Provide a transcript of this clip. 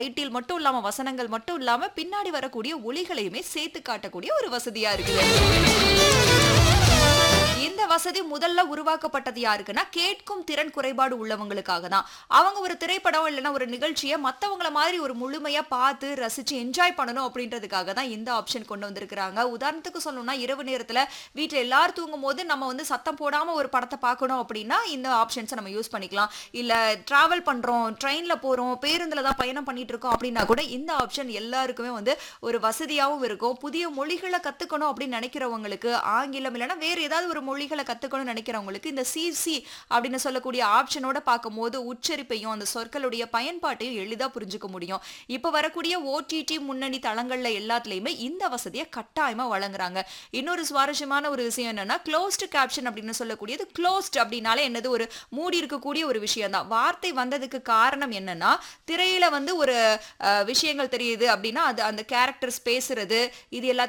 title மட்டும் இல்லாம வசனங்கள் மட்டும் இல்லாம பின்னாடி வரக்கூடிய ஒலிகளையுமே சேர்த்து காட்டக்கூடிய ஒரு வசதியா இருக்குது இந்த வசதி முதல்ல உருவாக்கப்பட்டது யாருக்குன்னா கேட்கும் திறன் குறைபாடு உள்ளவங்களுக்காக தான் அவங்க ஒரு திரைப்படம் இல்லைன்னா ஒரு நிகழ்ச்சியை மத்தவங்கள மாதிரி ஒரு முழுமையா பார்த்து ரசிச்சு என்ஜாய் பண்ணணும் அப்படின்றதுக்காக தான் இந்த ஆப்ஷன் கொண்டு வந்திருக்கிறாங்க உதாரணத்துக்கு சொல்லணும்னா இரவு நேரத்துல வீட்டுல எல்லாரும் தூங்கும் போது நம்ம வந்து சத்தம் போடாம ஒரு படத்தை பார்க்கணும் அப்படின்னா இந்த ஆப்ஷன்ஸை நம்ம யூஸ் பண்ணிக்கலாம் இல்ல டிராவல் பண்றோம் ட்ரெயின்ல போறோம் பேருந்துல தான் பயணம் பண்ணிட்டு இருக்கோம் அப்படின்னா கூட இந்த ஆப்ஷன் எல்லாருக்குமே வந்து ஒரு வசதியாகவும் இருக்கும் புதிய மொழிகளை கத்துக்கணும் அப்படின்னு நினைக்கிறவங்களுக்கு ஆங்கிலம் இல்லைன்னா வேற ஏதாவது ஒரு மொழிகளை கத்துக்கணும்னு நினைக்கிறவங்களுக்கு இந்த சிசி அப்படின்னு சொல்லக்கூடிய ஆப்ஷனோட பார்க்கும்போது உச்சரிப்பையும் அந்த சொற்களுடைய பயன்பாட்டையும் எளிதா புரிஞ்சுக்க முடியும் இப்ப வரக்கூடிய ஓடிடி முன்னணி தளங்கள்ல எல்லாத்துலயுமே இந்த வசதியை கட்டாயமா வழங்குறாங்க இன்னொரு சுவாரஸ்யமான ஒரு விஷயம் என்னன்னா க்ளோஸ்டு கேப்ஷன் அப்படின்னு சொல்லக்கூடியது க்ளோஸ்ட் அப்படின்னாலே என்னது ஒரு மூடி இருக்கக்கூடிய ஒரு விஷயம் தான் வார்த்தை வந்ததுக்கு காரணம் என்னன்னா திரையில வந்து ஒரு அஹ், விஷயங்கள் தெரியுது அப்படின்னா அது அந்த கேரக்டர்ஸ் பேசுறது இது எல்லாத்தையும்